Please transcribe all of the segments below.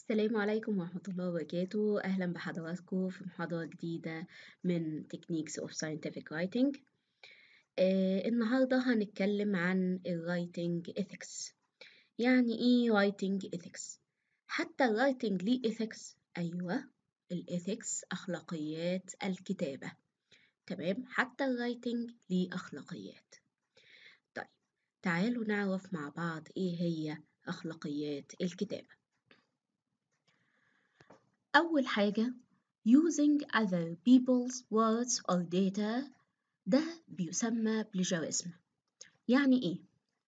السلام عليكم ورحمة الله وبركاته أهلا بحضراتكم في محاضرة جديدة من Techniques of Scientific Writing آه النهاردة هنتكلم عن ال Writing Ethics يعني إيه Writing Ethics؟ حتى ال Writing ليه Ethics؟ أيوة ال Ethics أخلاقيات الكتابة تمام حتى ال Writing ليه أخلاقيات طيب تعالوا نعرف مع بعض إيه هي أخلاقيات الكتابة أول حاجة using other people's words or data ده بيسمى plagiarism يعني إيه؟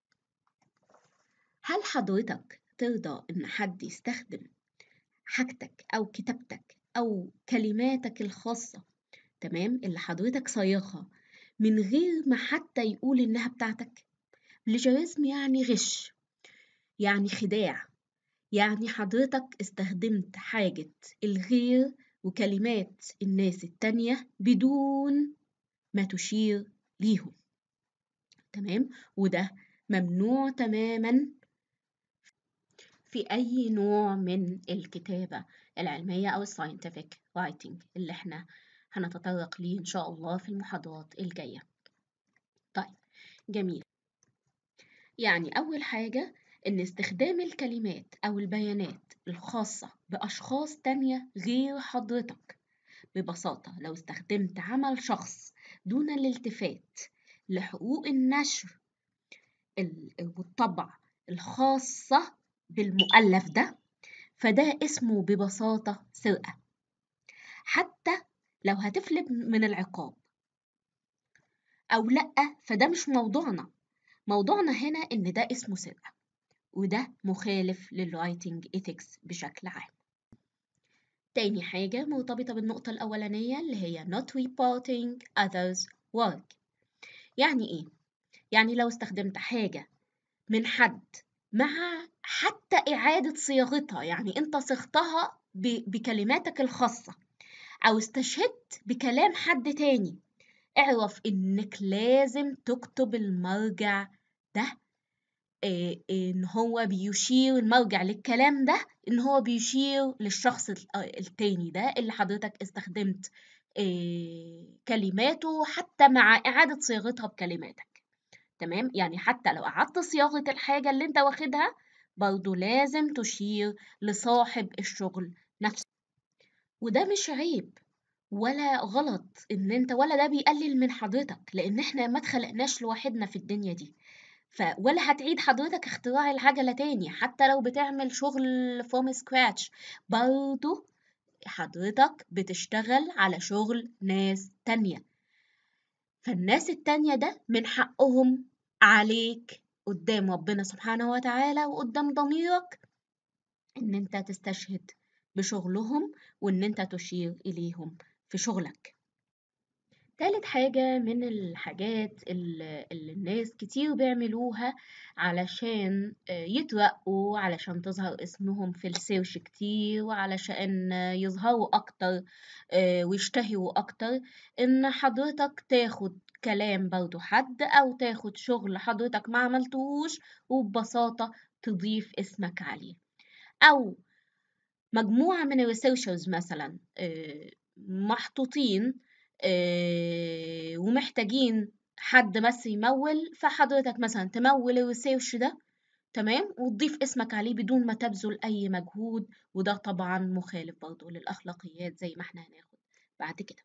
هل حضرتك ترضى إن حد يستخدم حاجتك أو كتابتك أو كلماتك الخاصة تمام اللي حضرتك صيغها من غير ما حتى يقول إنها بتاعتك؟ plagiarism يعني غش يعني خداع يعني حضرتك استخدمت حاجة الغير وكلمات الناس التانية بدون ما تشير ليهم تمام وده ممنوع تماما في أي نوع من الكتابة العلمية أو scientific writing اللي احنا هنتطرق ليه إن شاء الله في المحاضرات الجاية طيب جميل يعني أول حاجة إن استخدام الكلمات أو البيانات الخاصة بأشخاص تانية غير حضرتك ببساطة لو استخدمت عمل شخص دون الالتفات لحقوق النشر والطبع الخاصة بالمؤلف ده فده اسمه ببساطة سرقة حتى لو هتفلت من العقاب أو لأ فده مش موضوعنا موضوعنا هنا إن ده اسمه سرقة وده مخالف للرايتنج إيثكس بشكل عام تاني حاجة مرتبطة بالنقطة الأولانية اللي هي not reporting others work يعني إيه؟ يعني لو استخدمت حاجة من حد مع حتى إعادة صياغتها يعني أنت صيغتها بكلماتك الخاصة أو استشهدت بكلام حد تاني اعرف إنك لازم تكتب المرجع ده إن هو بيشير المرجع للكلام ده إن هو بيشير للشخص التاني ده اللي حضرتك استخدمت كلماته حتى مع إعادة صياغتها بكلماتك تمام يعني حتى لو أعدت صياغة الحاجة اللي أنت واخدها برضو لازم تشير لصاحب الشغل نفسه وده مش عيب ولا غلط ان انت ولا ده بيقلل من حضرتك لان احنا ما اتخلقناش لوحدنا في الدنيا دي ف ولا هتعيد حضرتك اختراع العجلة تاني حتى لو بتعمل شغل فروم سكراتش برضو حضرتك بتشتغل على شغل ناس تانية فالناس التانية ده من حقهم عليك قدام ربنا سبحانه وتعالى وقدام ضميرك ان انت تستشهد بشغلهم وان انت تشير اليهم في شغلك تالت حاجة من الحاجات اللي الناس كتير بيعملوها علشان يترقوا علشان تظهر اسمهم في السيرش كتير وعلشان يظهروا أكتر ويشتهروا أكتر إن حضرتك تاخد كلام برضو حد أو تاخد شغل حضرتك ما عملتهوش وببساطة تضيف اسمك عليه أو مجموعة من الريسيرشرز مثلا محطوطين آه ومحتاجين حد بس يمول فحضرتك مثلا تمول الريسيرش ده تمام وتضيف اسمك عليه بدون ما تبذل أي مجهود وده طبعا مخالف برضه للأخلاقيات زي ما احنا هناخد بعد كده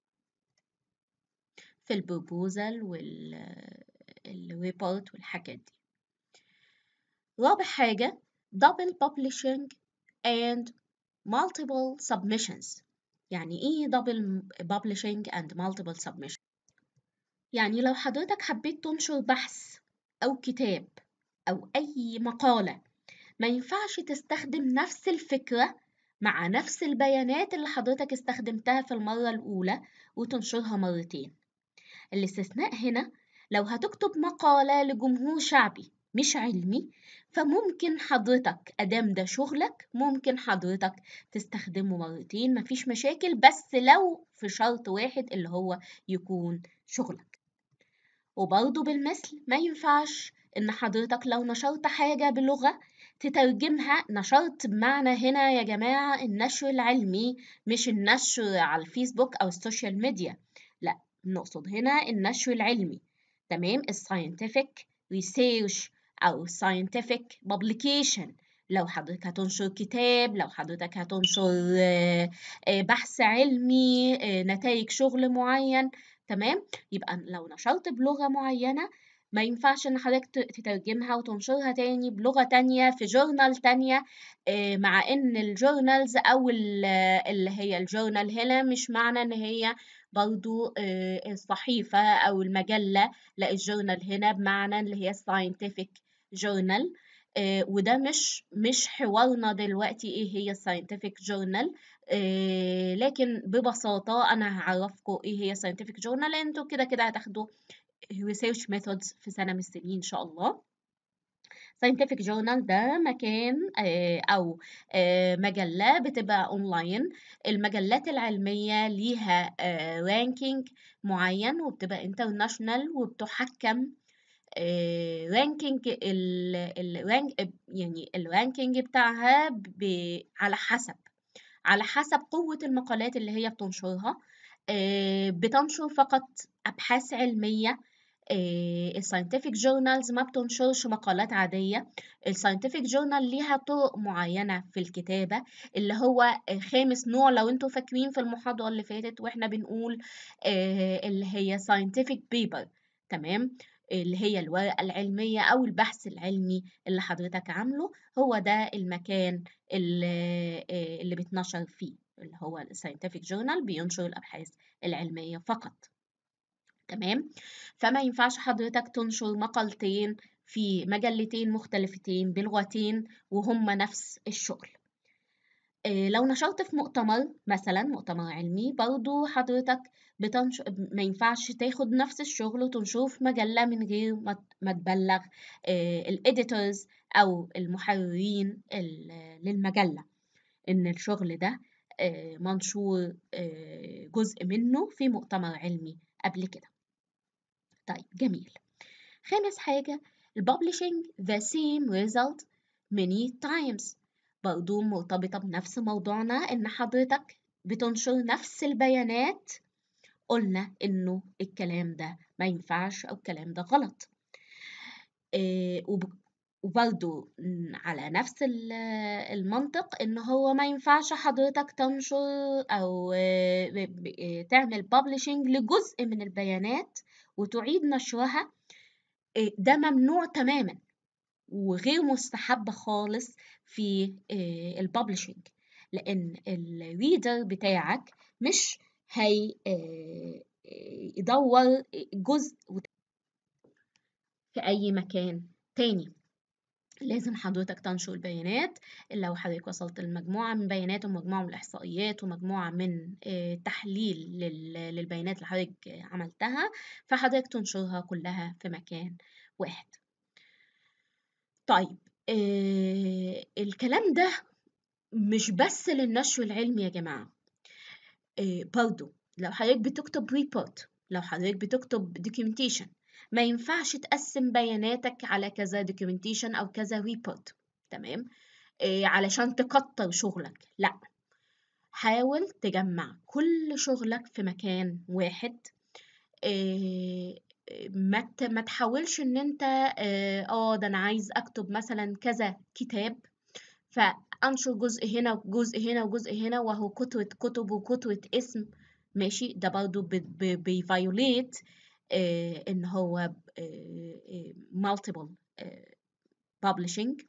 في البروبوزال والريبورت والحاجات دي رابع حاجة double publishing and multiple submissions يعني إيه double publishing and multiple submission يعني لو حضرتك حبيت تنشر بحث أو كتاب أو أي مقالة ما ينفعش تستخدم نفس الفكرة مع نفس البيانات اللي حضرتك استخدمتها في المرة الأولى وتنشرها مرتين الاستثناء هنا لو هتكتب مقالة لجمهور شعبي مش علمي فممكن حضرتك أدام ده شغلك ممكن حضرتك تستخدمه مرتين مفيش مشاكل بس لو في شرط واحد اللي هو يكون شغلك وبرضه بالمثل ما ينفعش إن حضرتك لو نشرت حاجة بلغة تترجمها نشرت بمعنى هنا يا جماعة النشر العلمي مش النشر على الفيسبوك أو السوشيال ميديا لا نقصد هنا النشر العلمي تمام الساينتفك ريسيرش أو scientific publication لو حضرتك هتنشر كتاب لو حضرتك هتنشر بحث علمي نتائج شغل معين تمام يبقى لو نشرت بلغة معينة ما ينفعش ان حضرتك تترجمها وتنشرها تاني بلغة تانية في جورنال تانية مع ان الجورنالز او اللي هي الجورنال هنا مش معنى ان هي برضو الصحيفة او المجلة لا الجورنال هنا بمعنى اللي هي scientific journal وده مش مش حوارنا دلوقتي ايه هي scientific journal لكن ببساطة انا هعرفكم ايه هي scientific journal انتوا كده كده هتاخدوا research methods في سنة من السنين إن شاء الله scientific journal ده مكان أو مجلة بتبقى أونلاين المجلات العلمية ليها رانكينج معين وبتبقى international وبتحكم رانكينج الرانك يعني الرانكينج بتاعها على حسب على حسب قوة المقالات اللي هي بتنشرها بتنشر فقط أبحاث علمية الساينتفك جورنالز ما بتنشرش مقالات عادية الساينتفك جورنال ليها طرق معينة في الكتابة اللي هو خامس نوع لو انتوا فاكرين في المحاضرة اللي فاتت واحنا بنقول اللي هي scientific paper تمام اللي هي الورقة العلمية أو البحث العلمي اللي حضرتك عامله هو ده المكان اللي, اللي بتنشر فيه اللي هو الساينتفك جورنال بينشر الأبحاث العلمية فقط تمام فما ينفعش حضرتك تنشر مقالتين في مجلتين مختلفتين بلغتين وهما نفس الشغل لو نشرت في مؤتمر مثلا مؤتمر علمي برضو حضرتك بتنشر ما ينفعش تاخد نفس الشغل وتنشره في مجلة من غير ما تبلغ الإديتورز أو المحررين للمجلة إن الشغل ده منشور جزء منه في مؤتمر علمي قبل كده طيب جميل خامس حاجة publishing the same result many times برضو مرتبطة بنفس موضوعنا إن حضرتك بتنشر نفس البيانات قلنا إنه الكلام ده ما ينفعش أو الكلام ده غلط إيه وبرضو على نفس المنطق إن هو ما ينفعش حضرتك تنشر أو تعمل publishing لجزء من البيانات وتعيد نشرها ده ممنوع تماما وغير مستحب خالص في الببلشنج لأن الريدر بتاعك مش هي يدور جزء في أي مكان تاني لازم حضرتك تنشر البيانات لو حضرتك وصلت لمجموعة من بيانات ومجموعة من الإحصائيات ومجموعة من تحليل للبيانات اللي حضرتك عملتها فحضرتك تنشرها كلها في مكان واحد طيب آه الكلام ده مش بس للنشر العلمي يا جماعة آه برضو لو حضرتك بتكتب ريبورت لو حضرتك بتكتب دوكيومنتيشن ما ينفعش تقسم بياناتك على كذا دوكيومنتيشن أو كذا ريبورت تمام آه علشان تكتر شغلك لا حاول تجمع كل شغلك في مكان واحد آه ما ما تحاولش ان انت اه ده انا عايز اكتب مثلا كذا كتاب فانشر جزء هنا وجزء هنا وجزء هنا وهو كتوة كتب وكتوة اسم ماشي ده برضو بيفايوليت آه ان هو آه multiple آه publishing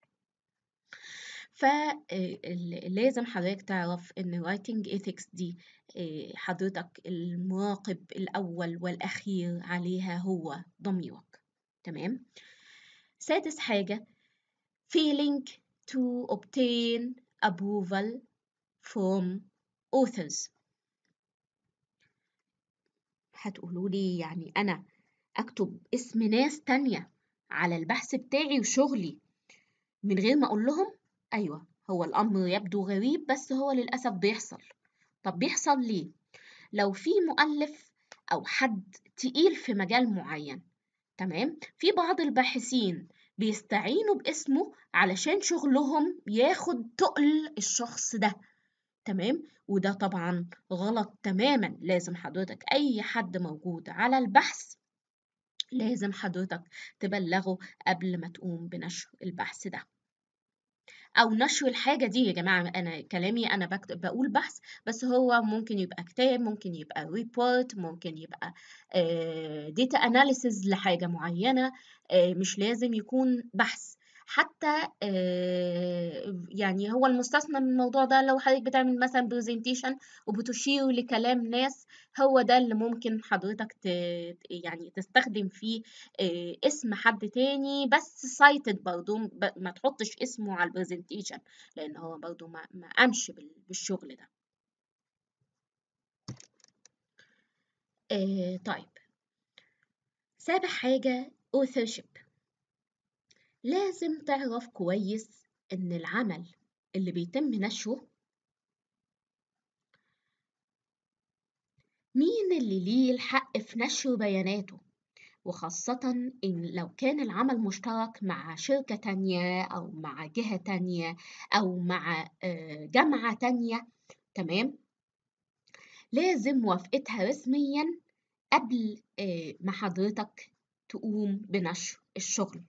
فلازم حضرتك تعرف ان writing ethics دي حضرتك المراقب الأول والأخير عليها هو ضميرك تمام سادس حاجة failing to obtain approval from authors هتقولوا لي يعني أنا أكتب اسم ناس تانية على البحث بتاعي وشغلي من غير ما أقول لهم أيوة هو الأمر يبدو غريب بس هو للأسف بيحصل طب بيحصل ليه؟ لو في مؤلف أو حد تقيل في مجال معين تمام؟ في بعض الباحثين بيستعينوا باسمه علشان شغلهم ياخد تقل الشخص ده تمام وده طبعا غلط تماما لازم حضرتك أي حد موجود على البحث لازم حضرتك تبلغه قبل ما تقوم بنشر البحث ده او نشر الحاجه دي يا جماعه انا كلامي انا بكتب بقول بحث بس هو ممكن يبقى كتاب ممكن يبقى ريبورت ممكن يبقى داتا اناليسز لحاجه معينه آه، مش لازم يكون بحث حتى آه، يعني هو المستثنى من الموضوع ده لو حضرتك بتعمل مثلا برزنتيشن وبتشير لكلام ناس هو ده اللي ممكن حضرتك ت... يعني تستخدم فيه آه، اسم حد تاني بس سايتد برضو ما تحطش اسمه على البرزنتيشن لان هو برضو ما, ما قامش بالشغل ده آه، طيب سابع حاجة authorship لازم تعرف كويس إن العمل اللي بيتم نشره مين اللي ليه الحق في نشر بياناته وخاصة إن لو كان العمل مشترك مع شركة تانية أو مع جهة تانية أو مع آه، جامعة تانية تمام لازم موافقتها رسميا قبل آه، ما حضرتك تقوم بنشر الشغل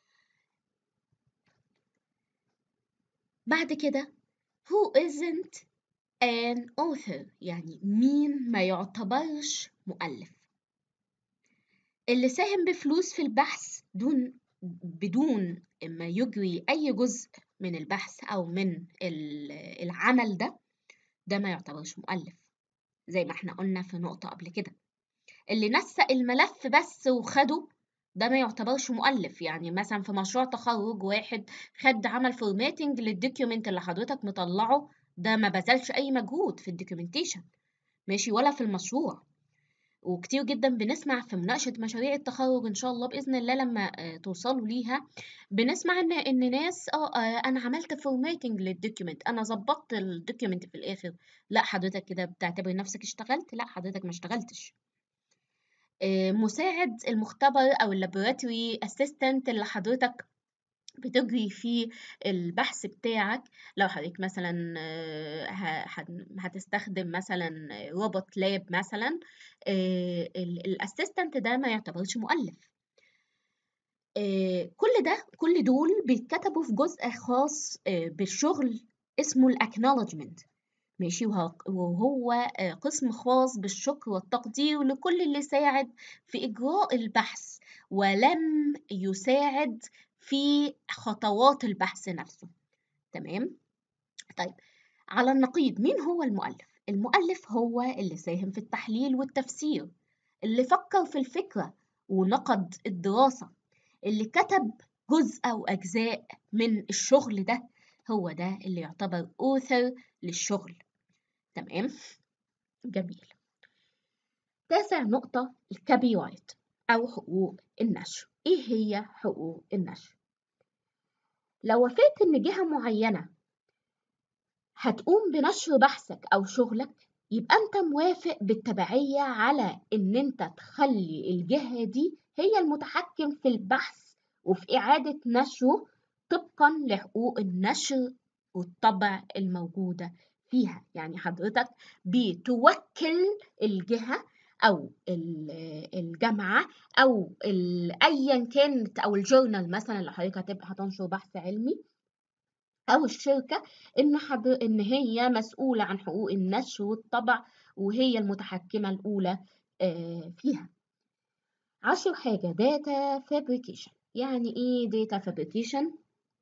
بعد كده who isn't an author يعني مين ما يعتبرش مؤلف اللي ساهم بفلوس في البحث دون بدون ما يجري أي جزء من البحث أو من العمل ده ده ما يعتبرش مؤلف زي ما احنا قلنا في نقطة قبل كده اللي نسق الملف بس وخده ده ما يعتبرش مؤلف يعني مثلا في مشروع تخرج واحد خد عمل فورماتنج للدوكيومنت اللي حضرتك مطلعه ده ما بذلش اي مجهود في الدوكيومنتيشن ماشي ولا في المشروع وكتير جدا بنسمع في مناقشة مشاريع التخرج إن شاء الله بإذن الله لما آه، توصلوا ليها بنسمع إن إن ناس آه, آه، أنا عملت فورماتنج للدوكيومنت أنا ظبطت الدوكيومنت في الآخر لا حضرتك كده بتعتبر نفسك اشتغلت لا حضرتك ما اشتغلتش آه، مساعد المختبر أو اللابوراتوري أسيستنت اللي حضرتك بتجري فيه البحث بتاعك لو حضرتك مثلا آه، هتستخدم مثلا روبوت لاب مثلا آه، الاسيستنت ده ما يعتبرش مؤلف كل ده كل دول بيتكتبوا في جزء خاص بالشغل اسمه الاكنولجمنت ماشي وهو آه، قسم خاص بالشكر والتقدير لكل اللي ساعد في إجراء البحث ولم يساعد في خطوات البحث نفسه تمام طيب على النقيض مين هو المؤلف المؤلف هو اللي ساهم في التحليل والتفسير اللي فكر في الفكرة ونقد الدراسة اللي كتب جزء أو أجزاء من الشغل ده هو ده اللي يعتبر أوثر للشغل تمام جميل تاسع نقطة الكابي رايت أو حقوق النشر إيه هي حقوق النشر؟ لو وافقت إن جهة معينة هتقوم بنشر بحثك أو شغلك يبقى أنت موافق بالتبعية على إن أنت تخلي الجهة دي هي المتحكم في البحث وفي إعادة نشره طبقا لحقوق النشر والطبع الموجودة فيها يعني حضرتك بتوكل الجهة أو الجامعة أو أيا كانت أو الجورنال مثلا اللي حضرتك هتبقى هتنشر بحث علمي أو الشركة إن حد إن هي مسؤولة عن حقوق النشر والطبع وهي المتحكمة الأولى آه، فيها. عشر حاجة data fabrication يعني إيه data fabrication؟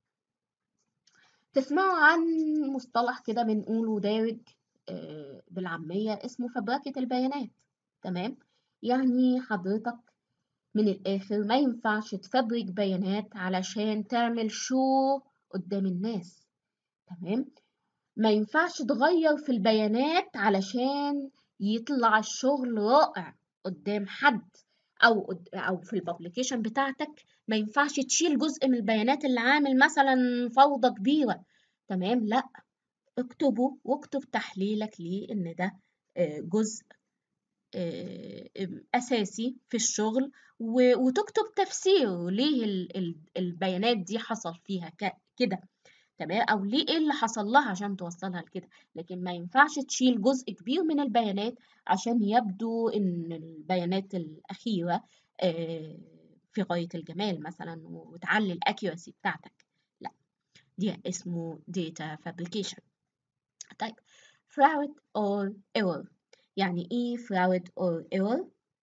تسمعوا عن مصطلح كده بنقوله دارج آه، بالعامية اسمه فبركة البيانات تمام يعني حضرتك من الآخر ما ينفعش تفبرك بيانات علشان تعمل شو قدام الناس تمام ما ينفعش تغير في البيانات علشان يطلع الشغل رائع قدام حد او او في البابليكيشن بتاعتك ما ينفعش تشيل جزء من البيانات اللي عامل مثلا فوضى كبيره تمام لا اكتبه واكتب تحليلك ليه ان ده آه، جزء أساسي في الشغل وتكتب تفسير ليه البيانات دي حصل فيها كده تمام أو ليه إيه اللي حصل لها عشان توصلها لكده لكن ما ينفعش تشيل جزء كبير من البيانات عشان يبدو إن البيانات الأخيرة في غاية الجمال مثلا وتعلي الأكيورسي بتاعتك لا دي اسمه data fabrication طيب fraud or error يعني إيه fraud or error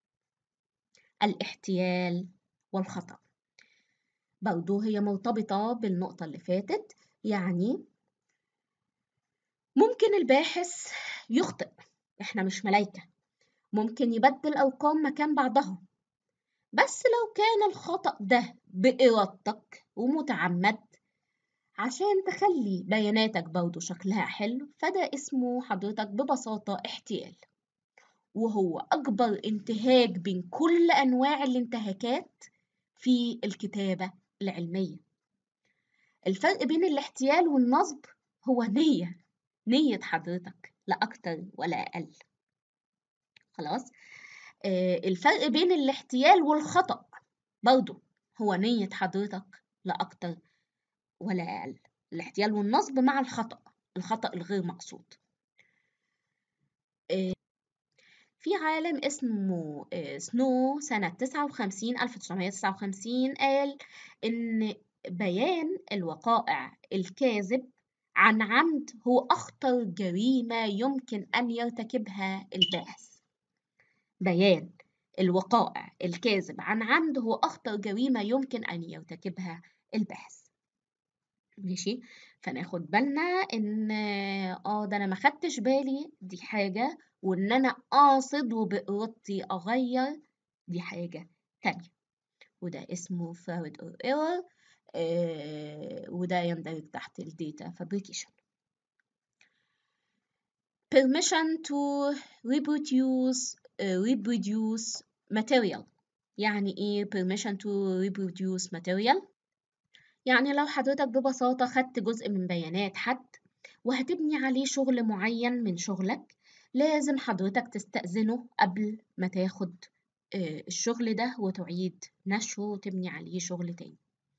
الاحتيال والخطأ برضو هي مرتبطة بالنقطة اللي فاتت يعني ممكن الباحث يخطئ احنا مش ملايكة ممكن يبدل أرقام مكان بعضها بس لو كان الخطأ ده بإرادتك ومتعمد عشان تخلي بياناتك برضه شكلها حلو فده اسمه حضرتك ببساطة احتيال وهو أكبر انتهاك بين كل أنواع الانتهاكات في الكتابة العلمية الفرق بين الاحتيال والنصب هو نية نية حضرتك لا أكتر ولا أقل خلاص آه الفرق بين الاحتيال والخطأ برضو هو نية حضرتك لا أكتر ولا أقل الاحتيال والنصب مع الخطأ الخطأ الغير مقصود آه في عالم اسمه آه سنو سنة 59 1959 قال إن بيان الوقائع الكاذب عن عمد هو أخطر جريمة يمكن أن يرتكبها الباحث بيان الوقائع الكاذب عن عمد هو أخطر جريمة يمكن أن يرتكبها الباحث ماشي فناخد بالنا ان اه ده انا ما خدتش بالي دي حاجة وان انا قاصد وبإرادتي اغير دي حاجة تانية وده اسمه fraud or error آه وده يندرج تحت الداتا fabrication permission to reproduce uh, reproduce material يعني ايه permission to reproduce material يعني لو حضرتك ببساطة خدت جزء من بيانات حد وهتبني عليه شغل معين من شغلك لازم حضرتك تستأذنه قبل ما تاخد الشغل ده وتعيد نشره وتبني عليه شغل تاني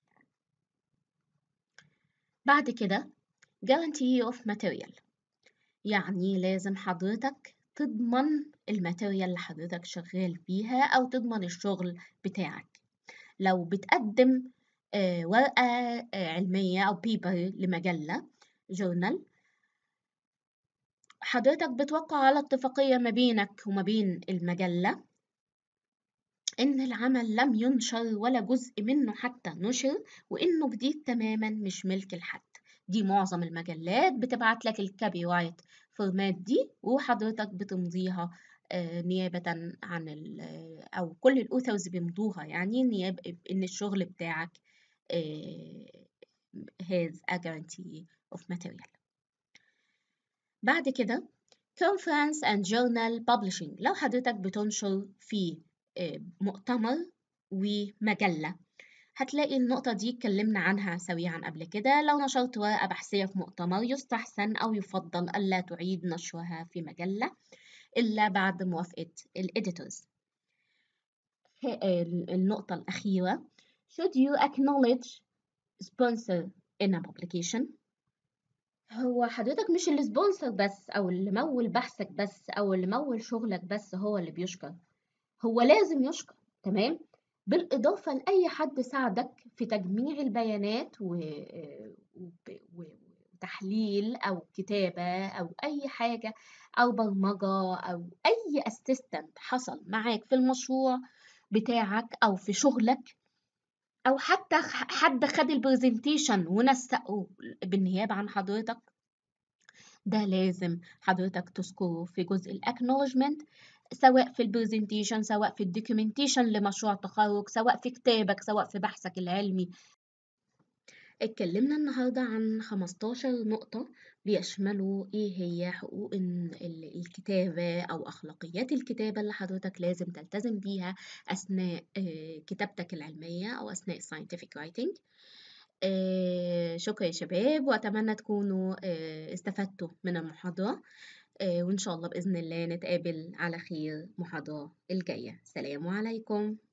بعد كده guarantee of material يعني لازم حضرتك تضمن الماتيريال اللي حضرتك شغال بيها أو تضمن الشغل بتاعك لو بتقدم ورقة علمية أو بيبر لمجلة جورنال حضرتك بتوقع على اتفاقية ما بينك وما بين المجلة إن العمل لم ينشر ولا جزء منه حتى نشر وإنه جديد تماما مش ملك الحد دي معظم المجلات بتبعت لك الكابي رايت فورمات دي وحضرتك بتمضيها نيابة عن ال أو كل الأوثرز بيمضوها يعني نيابة إن الشغل بتاعك has a guarantee of material بعد كده conference and journal publishing لو حضرتك بتنشر في مؤتمر ومجلة هتلاقي النقطة دي اتكلمنا عنها سريعا قبل كده لو نشرت ورقة بحثية في مؤتمر يستحسن أو يفضل ألا تعيد نشرها في مجلة إلا بعد موافقة الإديتورز النقطة الأخيرة should you acknowledge sponsor in a publication هو حضرتك مش اللي سبونسر بس أو اللي مول بحثك بس أو اللي مول شغلك بس هو اللي بيشكر هو لازم يشكر تمام بالإضافة لأي حد ساعدك في تجميع البيانات و... وتحليل أو كتابة أو أي حاجة أو برمجة أو أي أسيستنت حصل معاك في المشروع بتاعك أو في شغلك أو حتى حد خد البرزنتيشن ونسقه بالنيابة عن حضرتك ده لازم حضرتك تذكره في جزء الأكنولجمنت سواء في البرزنتيشن سواء في الدوكيومنتيشن لمشروع التخرج سواء في كتابك سواء في بحثك العلمي اتكلمنا النهاردة عن 15 نقطة بيشملوا ايه هي حقوق الكتابة او اخلاقيات الكتابة اللي حضرتك لازم تلتزم بيها اثناء كتابتك العلمية او اثناء scientific writing شكرا يا شباب واتمنى تكونوا استفدتوا من المحاضرة آه، وإن شاء الله بإذن الله نتقابل على خير محاضرة الجاية سلام عليكم